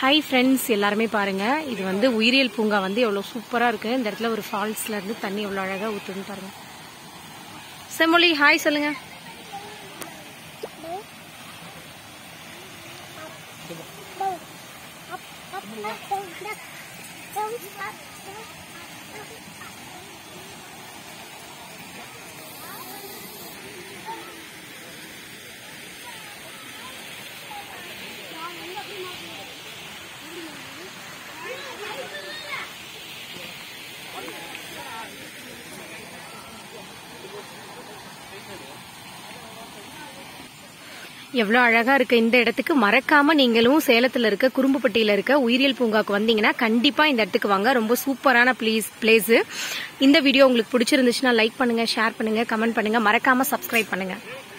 hi friends எல்லாருமே பாருங்க இது வந்து உயிரியல் பூங்கா வந்து எவ்வளோ சூப்பராக இருக்கு இந்த இடத்துல ஒரு ஃபால்ஸ்ல இருந்து தண்ணி எவ்வளோ அழகாக ஊற்றுன்னு பாருங்க செம்மொழி ஹாய் சொல்லுங்க எவ்வளோ அழகா இருக்கு இந்த இடத்துக்கு மறக்காம நீங்களும் சேலத்துல இருக்க குறும்புப்பட்டியில இருக்க உயிரியல் பூங்காக்கு வந்தீங்கன்னா கண்டிப்பா இந்த இடத்துக்கு வாங்க ரொம்ப சூப்பரான பிளேஸ் பிளேஸ் இந்த வீடியோ உங்களுக்கு பிடிச்சிருந்துச்சுன்னா லைக் பண்ணுங்க ஷேர் பண்ணுங்க கமெண்ட் பண்ணுங்க மறக்காம சப்ஸ்கிரைப் பண்ணுங்க